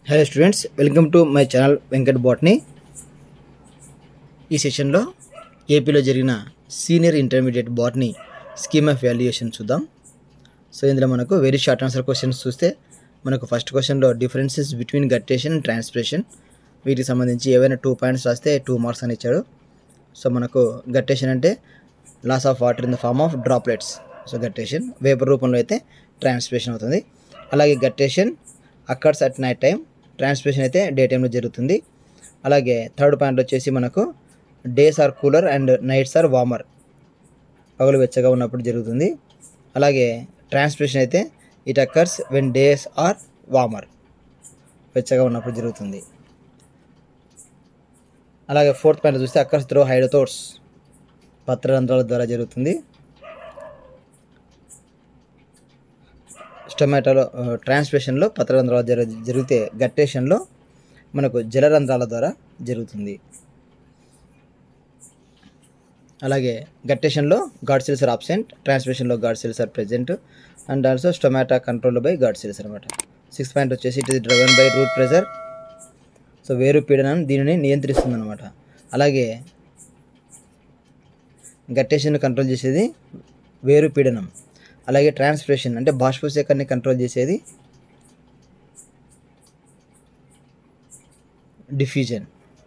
hello students welcome to my channel Venkat బాట్ని ఈ సెషన్లో ఏపీలో జరిగిన సీనియర్ ఇంటర్మీడియట్ బాట్ని స్కీమ్ ఆఫ్ వాల్యుయేషన్ చూద్దాం సో ఇందులో మనకు వెరీ షార్ట్ ఆన్సర్ క్వశ్చన్స్ చూస్తే మనకు ఫస్ట్ క్వశ్చన్లో differences between guttation and transpiration వీటికి సంబంధించి ఏవైనా టూ పాయింట్స్ రాస్తే టూ మార్క్స్ అని ఇచ్చాడు సో మనకు గట్టేషన్ అంటే loss of water in the form of droplets so guttation vapour రూపంలో అయితే ట్రాన్స్పిరేషన్ అవుతుంది అలాగే guttation occurs at night time transpiration అయితే డే టైంలో జరుగుతుంది అలాగే థర్డ్ పాయింట్ వచ్చేసి మనకు days are cooler and nights are warmer పగలు వెచ్చగా ఉన్నప్పుడు జరుగుతుంది అలాగే ట్రాన్స్పిరేషన్ అయితే it occurs when days are warmer వెచ్చగా ఉన్నప్పుడు జరుగుతుంది అలాగే ఫోర్త్ పాయింట్ చూస్తే అక్కర్స్ త్రో హైడోథోట్స్ పత్రరంధ్రాల ద్వారా జరుగుతుంది స్టొమాటోలో ట్రాన్స్పిరేషన్లో పత్రరంధ్రాల జరు జరిగితే గట్టేషన్లో మనకు జలరంధ్రాల ద్వారా జరుగుతుంది అలాగే గట్టేషన్లో గాడ్ సెల్స్ ఆర్ ఆబ్సెంట్ ట్రాన్స్మిషన్లో guard cells are present and also stomata control by guard cells అనమాట సిక్స్ పాయింట్ వచ్చేసి it is driven by root pressure so వేరు పీడనం దీనిని నియంత్రిస్తుంది అనమాట అలాగే గట్టేషన్ కంట్రోల్ చేసేది వేరు పీడనం అలాగే ట్రాన్స్పిరేషన్ అంటే బాష్పశేఖర్ని కంట్రోల్ చేసేది డిఫ్యూజన్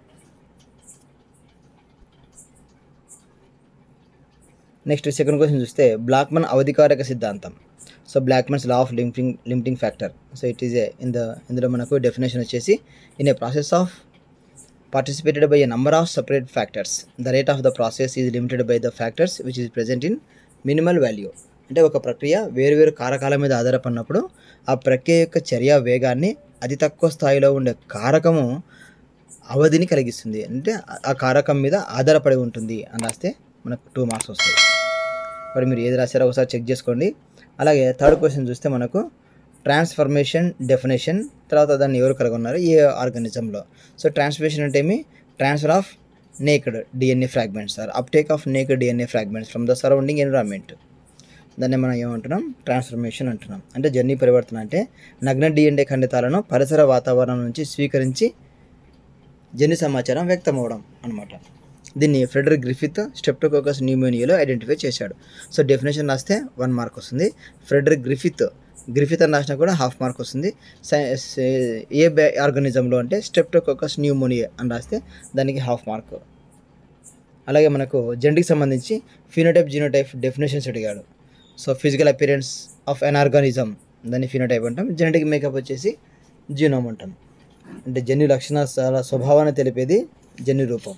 నెక్స్ట్ సెకండ్ క్వశ్చన్ చూస్తే బ్లాక్మన్ అవధికారక సిద్ధాంతం so Blackman's law of limiting limiting factor so it is a in the ఇందులో మనకు డెఫినేషన్ వచ్చేసి in a process of participated by a number of separate factors the rate of the process is limited by the factors which is present in minimal value అంటే ఒక ప్రక్రియ వేరువేరు కారకాల మీద ఆధారపడినప్పుడు ఆ ప్రక్రియ యొక్క చర్య వేగాన్ని అతి తక్కువ స్థాయిలో ఉండే కారకము అవధిని కలిగిస్తుంది అంటే ఆ కారకం మీద ఆధారపడి ఉంటుంది అని రాస్తే మనకు టూ మార్క్స్ వస్తాయి మరి మీరు ఏది రాశారో ఒకసారి చెక్ చేసుకోండి అలాగే థర్డ్ క్వశ్చన్ చూస్తే మనకు ట్రాన్స్ఫర్మేషన్ డెఫినేషన్ తర్వాత దాన్ని ఎవరు కనుగొన్నారు ఏ ఆర్గానిజంలో సో ట్రాన్స్ఫర్మేషన్ అంటే ఏమి transfer of naked DNA fragments or uptake of naked DNA fragments from the surrounding environment దాన్ని మనం ఏమంటున్నాం ట్రాన్స్ఫర్మేషన్ అంటున్నాం అంటే జర్నీ పరివర్తన అంటే నగ్న డిఎన్ఏ ఖండితాలను పరిసర వాతావరణం నుంచి స్వీకరించి జన్యు సమాచారం వ్యక్తమవడం అనమాట దీన్ని ఫ్రెడరిక్ గ్రిఫిత్ స్టెప్టోకోకస్ న్యూమోనియాలో ఐడెంటిఫై చేశాడు సో డెఫినేషన్ రాస్తే వన్ మార్క్ వస్తుంది ఫ్రెడరిక్ గ్రిఫిత్ గ్రిఫిత్ అని రాసినా కూడా హాఫ్ మార్క్ వస్తుంది ఏ బ్యా ఆర్గానిజంలో అంటే స్టెప్టోకోకస్ న్యూమోనియా అని రాస్తే దానికి హాఫ్ మార్క్ అలాగే మనకు జెండికి సంబంధించి ఫినోటైప్ జీనోటైప్ డెఫినేషన్స్ అడిగాడు so physical appearance of an organism దాన్ని ఫినోటైప్ అంటాం జెనెటిక్ మేకప్ వచ్చేసి జీనోమ్ అంటాం అంటే జన్యు లక్షణాల స్వభావాన్ని తెలిపేది జన్యు రూపం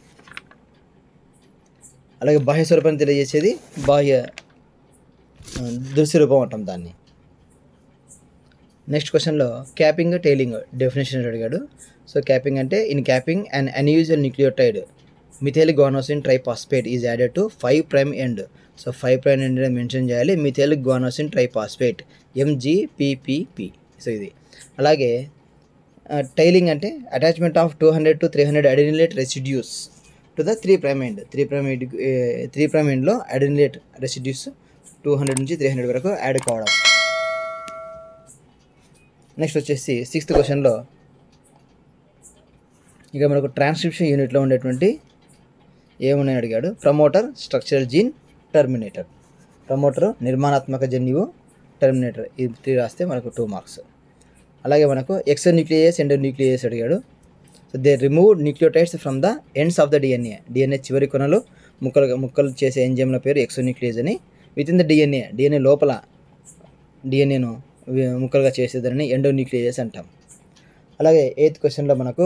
అలాగే బాహ్య స్వరూపాన్ని తెలియజేసేది బాహ్య దృశ్య రూపం అంటాం దాన్ని నెక్స్ట్ క్వశ్చన్లో క్యాపింగ్ టైలింగ్ డెఫినేషన్ అడిగాడు సో క్యాపింగ్ అంటే in capping and unusual nucleotide methyl guanosine triphosphate is added to five prime end so five prime end mention చేయాలి methyl guanosine triphosphate MGPPP so ఇది అలాగే టైలింగ్ అంటే attachment of two hundred to three hundred adenylate residues to the three prime end three prime end three prime ఎండ్లో adenylate residues two hundred నుంచి three hundred వరకు add కావడం next వచ్చేసి sixth క్వశ్చన్లో ఇక మనకు ట్రాన్స్క్రిప్షన్ యూనిట్లో ఉండేటువంటి ఏమున్నాయని అడిగాడు promoter structural gene terminator promoter నిర్మాణాత్మక జన్యువు టర్మినేటర్ ఈ త్రీ రాస్తే మనకు టూ మార్క్స్ అలాగే మనకు ఎక్సో న్యూక్లియస్ ఎండో న్యూక్లియస్ అడిగాడు so they remove nucleotides from the ends of the DNA DNA చివరి కొనలు ముక్కలు ముక్కలు చేసే ఎంజిఎంల పేరు ఎక్సో న్యూక్లియస్ అని within the DNA DNA లోపల డిఎన్ఏను ముక్కలుగా చేసేదాన్ని ఎండో న్యూక్లియస్ అంటాం అలాగే ఎయిత్ క్వశ్చన్లో మనకు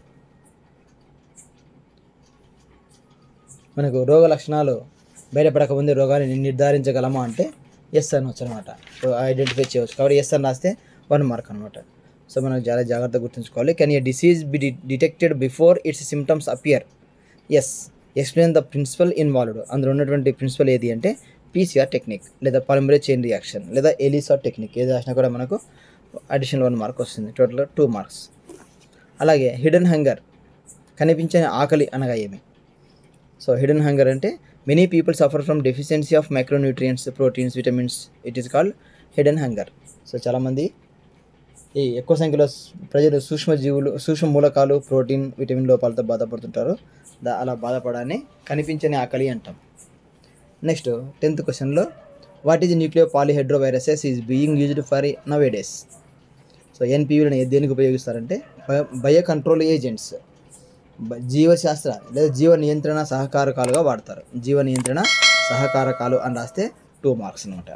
మనకు రోగ లక్షణాలు బయటపడకముందే రోగాన్ని నిర్ధారించగలమా అంటే ఎస్ అనవచ్చు అనమాట సో ఐడెంటిఫై చేయవచ్చు కాబట్టి ఎస్ అని రాస్తే వన్ మార్క్ అనమాట సో మనకు చాలా జాగ్రత్తగా గుర్తుంచుకోవాలి can a disease be detected before its symptoms appear yes explain the principle involved అందులో ఉన్నటువంటి ప్రిన్సిపల్ ఏది అంటే పీసీఆర్ టెక్నిక్ లేదా పాలిమరేజ్ చైన్ రియాక్షన్ లేదా ఎలిసా టెక్నిక్ ఏది రాసినా కూడా మనకు అడిషనల్ వన్ మార్క్ వస్తుంది టోటల్ టూ మార్క్స్ అలాగే హిడెన్ హంగర్ కనిపించని ఆకలి అనగా ఏమి సో హిడెన్ హంగర్ అంటే many people suffer from deficiency of micronutrients proteins vitamins it is called hidden hunger so చాలామంది ఈ ఎక్కువ సంఖ్యలో స్- ప్రజలు సూక్ష్మజీవులు సూక్ష్మ మూలకాలు ప్రోటీన్ విటమిన్ లోపాలతో బాధపడుతుంటారు దా- అలా బాధపడాన్ని కనిపించని ఆకలి అంటాం నెక్స్ట్ టెన్త్ క్వశ్చన్లో what is nucleopolyhedroviruses is being used for nowadays so ఎన్పివిలను దేనికి ఉపయోగిస్తారంటే బయో బయో కంట్రోల్ ఏజెంట్స్ బ- జీవశాస్త్ర లేదా జీవ నియంత్రణ సహకారకాలుగా వాడతారు జీవ నియంత్రణ సహకారకాలు అని రాస్తే టూ మార్క్స్ అనమాట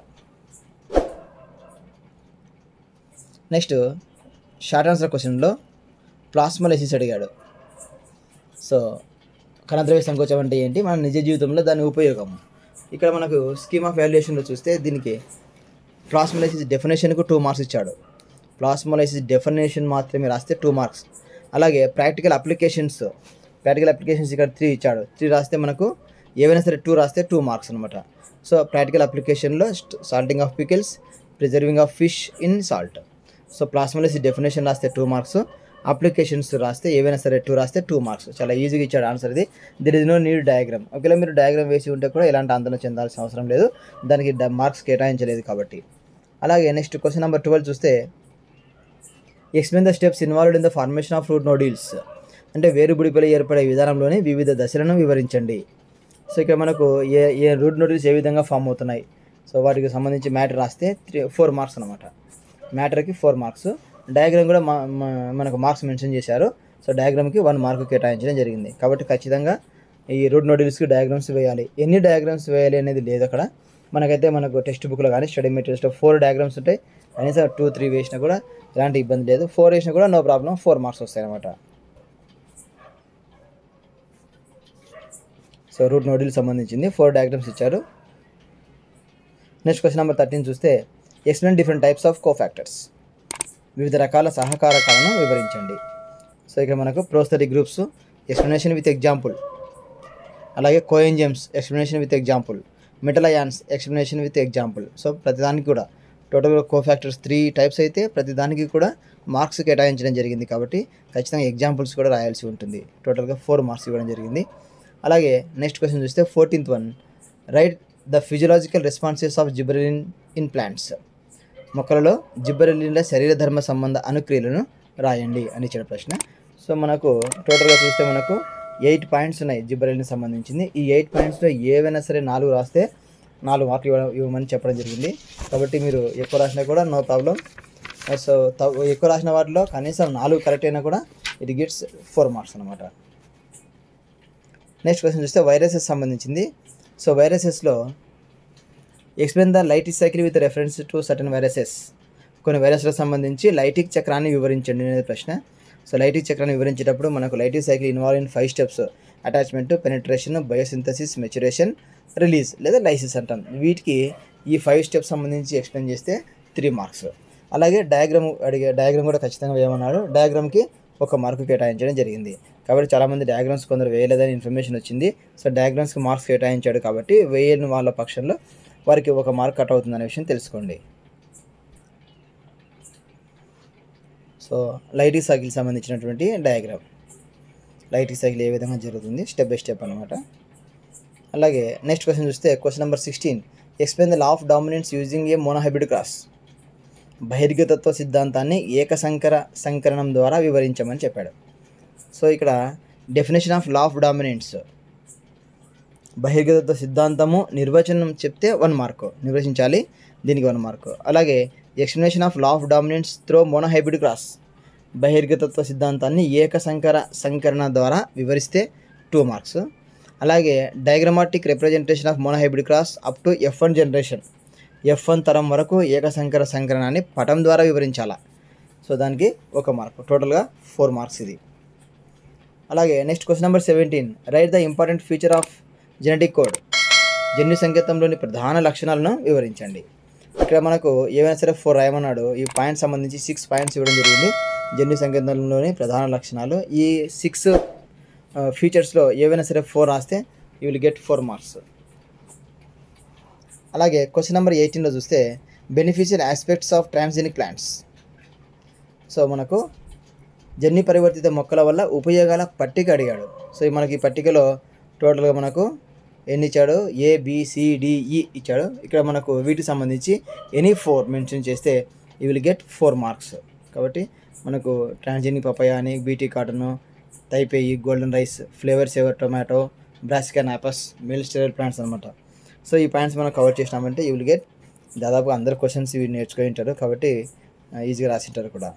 నెక్స్ట్ షార్ట్ ఆన్సర్ క్వశ్చన్లో ప్లాస్మలైసిస్ అడిగాడు సో కణద్రవ్య సంకోచం అంటే ఏంటి మన నిజ జీవితంలో దాని ఉపయోగం ఇక్కడ మనకు స్కీమ్ ఆఫ్ వాల్యుయేషన్లో చూస్తే దీనికి ప్లాస్మలైసిస్ డెఫినేషన్కు టూ మార్క్స్ ఇచ్చాడు ప్లాస్మలైసిస్ డెఫినేషన్ మాత్రమే రాస్తే టూ మార్క్స్ అలాగే ప్రాక్టికల్ అప్లికేషన్స్ ప్రాక్టికల్ అప్లికేషన్స్ ఇక్కడ త్రీ ఇచ్చాడు త్రీ రాస్తే మనకు ఏవైనా సరే టూ రాస్తే టూ మార్క్స్ అనమాట సో ప్రాక్టికల్ అప్లికేషన్లో salting of pickles preserving of fish in salt so plasmolysis definition రాస్తే టూ మార్క్స్ అప్లికేషన్స్ రాస్తే ఏవైనా సరే టూ రాస్తే టూ మార్క్స్ చాలా ఈజీగా ఇచ్చాడు ఆన్సర్ ఇది there is no need diagram ఒకవేళ మీరు డయాగ్రామ్ వేసి ఉంటే కూడా ఎలాంటి ఆందోళన చెందాల్సిన అవసరం లేదు దానికి మార్క్స్ కేటాయించలేదు కాబట్టి అలాగే నెక్స్ట్ క్వశ్చన్ నెంబర్ ట్వెల్వ్ చూస్తే explain the steps involved in the formation of root nodules అంటే వేరుబుడిపై ఏర్పడే విధానంలోని వివిధ దశలను వివరించండి సో ఇక్కడ మనకు ఏ ఏ రూట్ నోడిల్స్ ఏ విధంగా ఫామ్ అవుతున్నాయి సో వాటికి సంబంధించి మ్యాటర్ రాస్తే త్రీ ఫోర్ మార్క్స్ అనమాట మ్యాటర్కి ఫోర్ మార్క్స్ డయాగ్రామ్ కూడా మా మా- మనకు మార్క్స్ మెన్షన్ చేశారు సో డయాగ్రామ్కి వన్ మార్క్ కేటాయించడం జరిగింది కాబట్టి ఖచ్చితంగా ఈ రూట్ నోడిల్స్కి డయాగ్రామ్స్ వేయాలి ఎన్ని డయాగ్రామ్స్ వేయాలి అనేది లేదు అక్కడ మనకైతే మనకు టెక్స్ట్ బుక్లో కానీ స్టడీ మెటీరియల్స్లో ఫోర్ డయాగ్రామ్స్ ఉంటాయి కనీసం టూ త్రీ వేసినా కూడా ఎలాంటి ఇబ్బంది లేదు ఫోర్ వేసినా కూడా నో ప్రాబ్లం ఫోర్ మార్క్స్ వస్తాయి అనమాట సో రూట్ నోడిల్ సంబంధించింది ఫోర్ డయాగ్రామ్స్ ఇచ్చారు నెక్స్ట్ క్వశ్చన్ నెంబర్ థర్టీన్ చూస్తే explain different types of cofactors వివిధ రకాల సహకారకాలను వివరించండి సో ఇక్కడ మనకు prosthetic groups explanation with example అలాగే coenzymes explanation with example metal ions explanation with example so ప్రతిదానికి కూడా టోటల్గా కోఫాక్టర్స్ త్రీ టైప్స్ అయితే ప్రతిదానికి కూడా మార్క్స్ కేటాయించడం జరిగింది కాబట్టి ఖచ్చితంగా ఎగ్జాంపుల్స్ కూడా రాయాల్సి ఉంటుంది టోటల్గా ఫోర్ మార్క్స్ ఇవ్వడం జరిగింది అలాగే నెక్స్ట్ క్వశ్చన్ చూస్తే fourteenth one write the physiological responses of gibberellin in plants మొక్కలలో జిబ్బరెల్లిన్ల శరీర ధర్మ సంబంధ అనుక్రియలను రాయండి అని ఇచ్చిన ప్రశ్న సో మనకు టోటల్గా చూస్తే మనకు ఎయిట్ పాయింట్స్ ఉన్నాయి జిబ్బరెల్లికి సంబంధించింది ఈ ఎయిట్ పాయింట్స్లో ఏవైనా సరే నాలుగు రాస్తే నాలుగు మార్కులు ఇవ్వడం ఇవ్వమని చెప్పడం జరిగింది కాబట్టి మీరు ఎక్కువ రాసినా కూడా నో ప్రాబ్లం సో త- ఎక్కువ రాసిన వాటిలో కనీసం నాలుగు కరెక్ట్ అయినా కూడా ఇట్ గిట్స్ ఫోర్ మార్క్స్ అనమాట నెక్స్ట్ క్వశ్చన్ చూస్తే వైరసెస్ సంబంధించింది సో వైరసెస్లో explain the lytic cycle with reference to certain viruses కొన్ని వైరస్లకు సంబంధించి లైటిక్ చక్రాన్ని వివరించండి అనేది ప్రశ్న సో లైటిక్ చక్రాన్ని వివరించేటప్పుడు మనకు lytic cycle involve in five steps attachment penetration biosynthesis maturation release లేదా లైసిస్ అంటాం వీటికి ఈ ఫైవ్ స్టెప్స్ సంబంధించి ఎక్స్ప్లెయిన్ చేస్తే త్రీ మార్క్స్ అలాగే డయాగ్రామ్ అడిగే డయాగ్రామ్ కూడా ఖచ్చితంగా వేయమన్నాడు డయాగ్రామ్కి ఒక మార్కు కేటాయించడం జరిగింది కాబట్టి చాలామంది డయాగ్రామ్స్ కొందరు వేయలేదని ఇన్ఫర్మేషన్ వచ్చింది సో డయాగ్రామ్స్కి మార్క్స్ కేటాయించాడు కాబట్టి వేయని వాళ్ళ పక్షంలో వారికి ఒక మార్క్ కట్ అవుతుందనే విషయం తెలుసుకోండి సో లైటింగ్ సైకిల్ సంబంధించినటువంటి డయాగ్రామ్ లైటింగ్ సైకిల్ ఏ విధంగా జరుగుతుంది స్టెప్ బై స్టెప్ అనమాట అలాగే నెక్స్ట్ క్వశ్చన్ చూస్తే question number sixteen explain the law of dominance using a monohybrid cross బహిర్గతత్వ సిద్ధాంతాన్ని ఏకసంకర సంకరణం ద్వారా వివరించమని చెప్పాడు సో ఇక్కడ definition of law of dominance బహిర్గతత్వ సిద్ధాంతము నిర్వచనం చెప్తే వన్ మార్క్ నిర్వచించాలి దీనికి వన్ మార్క్ అలాగే explanation of law of dominance through monohybrid cross బహిర్గతత్వ సిద్ధాంతాన్ని ఏకసంకర సంకరణ ద్వారా వివరిస్తే టూ మార్క్స్ అలాగే diagrammatic representation of monohybrid cross up to F one generation F one తరం వరకు ఏకసంకర సంకరణాన్ని పటం ద్వారా వివరించాలా సో దానికి ఒక మార్క్ టోటల్గా ఫోర్ మార్క్స్ ఇది అలాగే next question number seventeen write the important feature of genetic code జన్యు సంకేతంలోని ప్రధాన లక్షణాలను వివరించండి ఇక్కడ మనకు ఏవైనా సరే ఫోర్ రాయమన్నాడు ఈ పాయింట్ సంబంధించి సిక్స్ పాయింట్స్ ఇవ్వడం జరిగింది జన్యు సంకేతంలోని ప్రధాన లక్షణాలు ఈ సిక్స్ ఫీచర్స్లో ఏవైనా సరే ఫోర్ రాస్తే you will get four marks అలాగే క్వశ్చన్ నెంబర్ ఎయిటీన్లో చూస్తే beneficial aspects of transgenic plants so మనకు జన్యు పరివర్తిత మొక్కల వల్ల ఉపయోగాల పట్టిక అడిగాడు సో ఈ మనకి ఈ పట్టికలో టోటల్గా మనకు ఎన్ని ఇచ్చాడు ఏ బిసిడిఈ ఇచ్చాడు ఇక్కడ మనకు వీటికి సంబంధించి ఎనీ ఫోర్ మెన్షన్ చేస్తే you will get four marks కాబట్టి మనకు ట్రాన్జెనిక్ పపాయ అని BT cotton Taipei golden rice Flavr Savr tomato brassica napus male sterile plants అనమాట సో ఈ పాయింట్స్ మనం కవర్ చేసినామంటే యూ విల్ గెట్ దాదాపు అందరు క్వశ్చన్స్ ఇవి నేర్చుకొని ఉంటారు కాబట్టి ఈజీగా రాసింటారు కూడా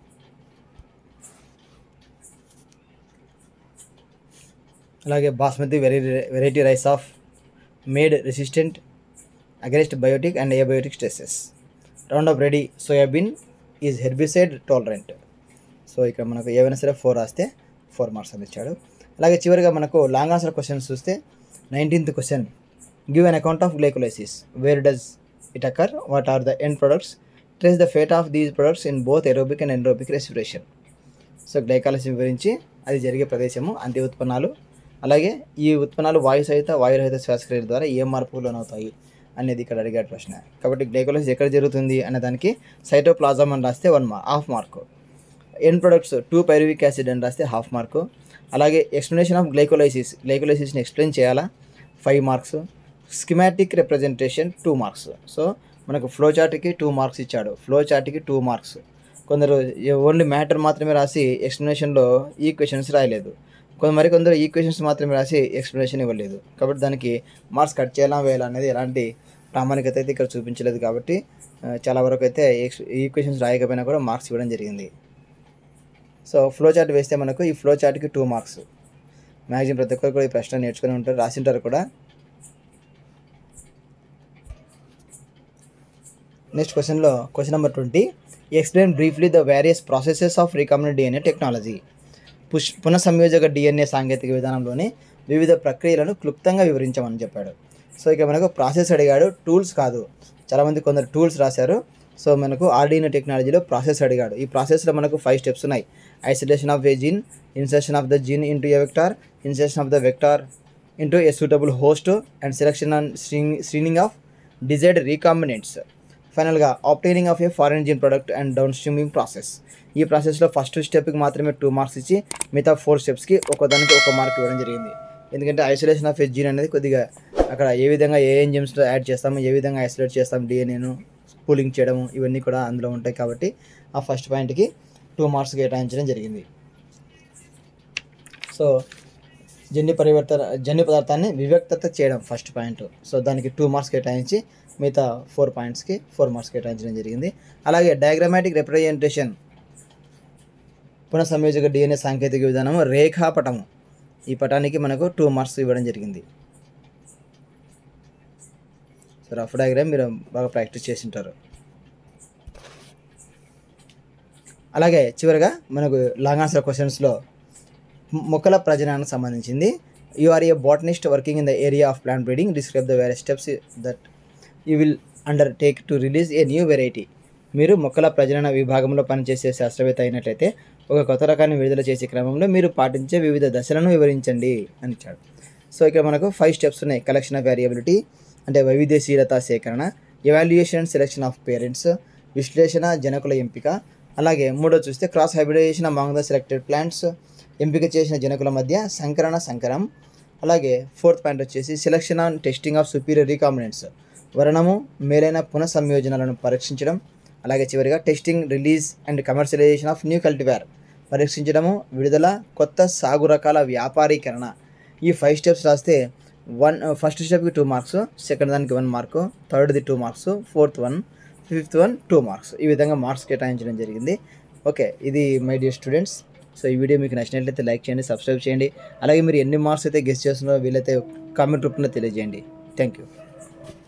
అలాగే basmati very variety rice of made resistant against biotic and abiotic stresses roundup ready soybean is herbicide tolerant so ఇక్కడ మనకు ఏవైనా సరే ఫోర్ రాస్తే ఫోర్ మార్క్స్ అని ఇచ్చాడు అలాగే చివరిగా మనకు లాంగ్ ఆన్సర్ క్వశ్చన్స్ చూస్తే nineteenth question give an account of glycolysis where does it occur what are the end products trace the fate of these products in both aerobic and anaerobic respiration so glycolysis గురించి అది జరిగే ప్రదేశము అంత్య ఉత్పన్నాలు అలాగే ఈ ఉత్పన్నాలు వాయు సహిత వాయురహిత శ్వాసక్రియ ద్వారా ఏ మార్పులు లోనవుతాయి అనేది ఇక్కడ అడిగాడు ప్రశ్న కాబట్టి గ్లైకోలసిస్ ఎక్కడ జరుగుతుంది అనే దానికి సైటోప్లాజమ్ అని రాస్తే one mark half mark end products two pyruvic acid అని రాస్తే హాఫ్ మార్కు అలాగే ఎక్స్ప్లెనేషన్ ఆఫ్ గ్లైకోలైసిస్ గ్లైకోలైసిస్ని ఎక్స్ప్లెయిన్ చేయాలా five marks schematic representation two marks so మనకు ఫ్లో చార్ట్కి టూ మార్క్స్ ఇచ్చాడు ఫ్లో చార్ట్కి టూ మార్క్స్ కొందరు ఓన్లీ మ్యాటర్ మాత్రమే రాసి ఎక్స్ప్లెనేషన్లో ఈ క్వశ్చన్స్ రాయలేదు కొంత మరి కొందరు ఈ క్వశ్చన్స్ మాత్రమే రాసి ఎక్స్ప్లెనేషన్ ఇవ్వలేదు కాబట్టి దానికి మార్క్స్ కట్ చేయాలా వేయాలా అనేది ఎలాంటి ప్రామాణికత అయితే ఇక్కడ చూపించలేదు కాబట్టి ఆ, చాలా వరకు అయితే ఈ క్వశ్చన్స్ రాయకపోయినా కూడా మార్క్స్ ఇవ్వడం జరిగింది సో ఫ్లో చార్ట్ వేస్తే మనకు ఈ ఫ్లో చార్ట్కి టూ మార్క్స్ మ్యాక్సిమం ప్రతి ఒక్కరు కూడా ఈ ప్రశ్న నేర్చుకుని ఉంటారు రాసింటారు కూడా నెక్స్ట్ క్వశ్చన్లో question number twenty explain briefly the various processes of recombinant DNA technology పుష్ పునఃసంయోజక డిఎన్ఏ సాంకేతిక విధానంలోని వివిధ ప్రక్రియలను క్లుప్తంగా వివరించమని చెప్పాడు సో ఇక మనకు ప్రాసెస్ అడిగాడు టూల్స్ కాదు చాలామంది కొందరు టూల్స్ రాశారు సో మనకు ఆర్డీఎన్ఏ టెక్నాలజీలో ప్రాసెస్ అడిగాడు ఈ ప్రాసెస్లో మనకు ఫైవ్ స్టెప్స్ ఉన్నాయి isolation of a gene insertion of the gene into a vector insertion of the vector into a suitable host and selection and screening of desired recombinants ఫైనల్గా obtaining of a foreign gene product and down streaming process ఈ ప్రాసెస్లో first స్టెప్కి మాత్రమే two marks ఇచ్చి మిగతా four స్టెప్స్కి ఒకదానికి ఒక mark ఇవ్వడం జరిగింది ఎందుకంటే ఐసోలేషన్ ఆఫ్ ఏ జీన్ అనేది కొద్దిగా అక్కడ ఏ విధంగా ఏ ఎంజిమ్స్లో యాడ్ చేస్తాము ఏ విధంగా ఐసోలేట్ చేస్తాం డిఎన్ఏను పూలింగ్ చేయడము ఇవన్నీ కూడా అందులో ఉంటాయి కాబట్టి ఆ ఫస్ట్ పాయింట్కి టూ మార్క్స్ కేటాయించడం జరిగింది సో జన్యు పరివర్తన జన్యు పదార్థాన్ని వివ్యక్తత చేయడం ఫస్ట్ పాయింట్ సో దానికి టూ మార్క్స్ కేటాయించి మిగతా ఫోర్ పాయింట్స్కి ఫోర్ మార్క్స్ కేటాయించడం జరిగింది అలాగే డయాగ్రామాటిక్ రిప్రజెంటేషన్ పునఃసంయోజక డిఎన్ఏ సాంకేతిక విధానము రేఖాపటము ఈ పటానికి మనకు టూ మార్క్స్ ఇవ్వడం జరిగింది సో రఫ్ డయాగ్రామ్ మీరు బాగా ప్రాక్టీస్ చేసి ఉంటారు అలాగే చివరిగా మనకు లాంగ్ ఆన్సర్ క్వశ్చన్స్లో మొక్కల ప్రజనానికి సంబంధించింది you are a botanist working in the area of plant breeding describe the వేరే steps that you will undertake to release a new variety మీరు మొక్కల ప్రజనన విభాగంలో పనిచేసే శాస్త్రవేత్త అయినట్లయితే ఒక కొత్త రకాన్ని విడుదల చేసే క్రమంలో మీరు పాటించే వివిధ దశలను వివరించండి అని ఇచ్చాడు సో ఇక్కడ మనకు ఫైవ్ స్టెప్స్ ఉన్నాయి కలెక్షన్ ఆఫ్ వేరియబిలిటీ అంటే వైవిధ్యశీలత సేకరణ evaluation and selection of parents విశ్లేషణ జనకుల ఎంపిక అలాగే మూడో చూస్తే cross hybridisation among the selected plants ఎంపిక చేసిన జనకుల మధ్య సంకరణ సంకరం అలాగే ఫోర్త్ పాయింట్ వచ్చేసి selection and testing of superior recombinants వర్ణము మేలైన పునఃసంయోజనాలను పరీక్షించడం అలాగే చివరిగా testing release and commercialisation of new cultivar పరీక్షించడము విడుదల కొత్త సాగు రకాల వ్యాపారీకరణ ఈ ఫైవ్ స్టెప్స్ రాస్తే వన్ ఫస్ట్ స్టెప్కి టూ మార్క్స్ సెకండ్ దానికి వన్ మార్కు థర్డ్ది two marks fourth one fifth one two marks ఈ విధంగా మార్క్స్ కేటాయించడం జరిగింది ఓకే ఇది మై డియర్ స్టూడెంట్స్ సో ఈ వీడియో మీకు నచ్చినట్లయితే లైక్ చేయండి సబ్స్క్రైబ్ చేయండి అలాగే మీరు ఎన్ని మార్క్స్ అయితే గెస్ట్ చేస్తున్నారో వీలైతే కామెంట్ రూపంలో తెలియజేయండి థ్యాంక్ యూ